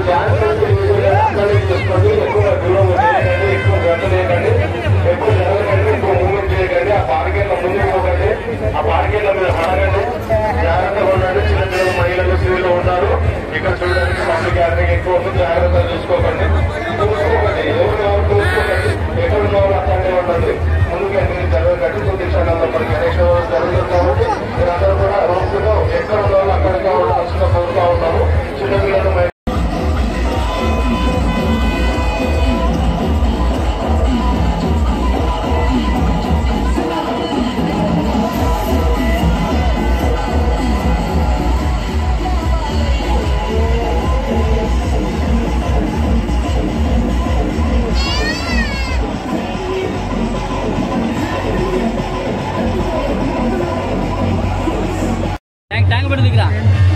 Dance అక్కడే చేసుకోండి ఎక్కువ దూరం చేయకండి ఎక్కువ గంట చేయకండి ఎక్కువ జరగకండి ఎక్కువ మూమెంట్ చేయకండి ఆ పార్కేళ్ళ ముందుకు పోకండి ఆ పార్కేళ్ళ మీద పడకండి జాగ్రత్తగా ఉండండి చిన్నపిల్లలు మహిళలు స్త్రీలు ఉన్నారు ఇక్కడ చూడడానికి పబ్లిక్ గ్యాదరింగ్ ఎక్కువ ఉంది జాగ్రత్తగా చూసుకోకండి చూసుకోకండి ఎవరు ఎవరు చూసుకోకండి ఎక్కడ ఉన్న వాళ్ళు అక్కడే ఉండండి ముందుకు అన్ని జరగకండి చూపించడంలో మరి గణేష్ జరుగుతుంది కాబట్టి మీరందరూ కూడా రోజులో ఎక్కడ ఉన్న వాళ్ళు అక్కడికే ఉండాల్సిన కోరుతా ఉన్నాము చిన్నపిల్లలు మహిళలు ట్యాంక్ ట్యాంక్ పెట్టి దిగురా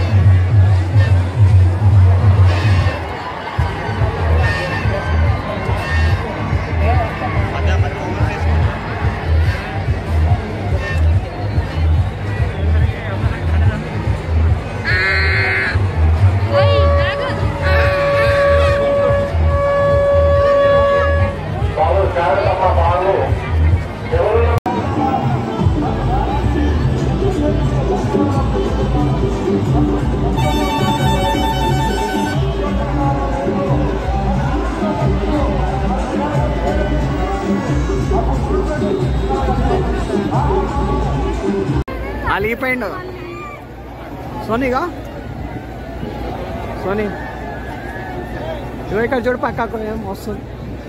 బాబు జాగ్రత్త బాబు ఎవరు అలిగిపోయిండు సోనీగా సోనీ ఇవి ఇక్కడ చూడు పక్కకు ఏం వస్తుంది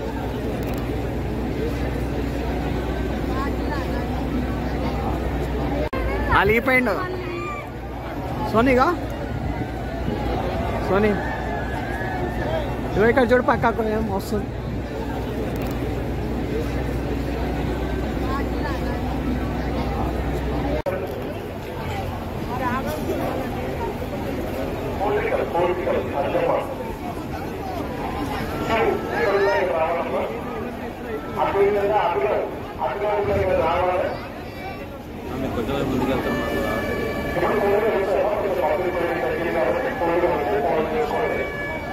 అలిగిపోయిండు సోనీగా సోనీ ఇవి ఇక్కడ చూడు పక్కకు ఏం వస్తుంది కోరికలు కోరికలు అర్థమా అటు విధంగా అటుగా అటుగా ఇక్కడ రావాలి ఇప్పుడు కోరికలు వస్తాయా? కొంచెం పబ్లిక్ కోరికలు తగ్గింది కాబట్టి కోరికలు వస్తే ఫోన్ చేసుకోండి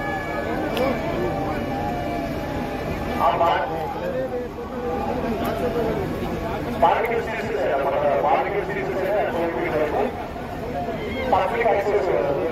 ఆ పా- పార్కింగ్ సీట్స్ మన పార్కింగ్ సీట్స్ పబ్లిక్ యాక్సెస్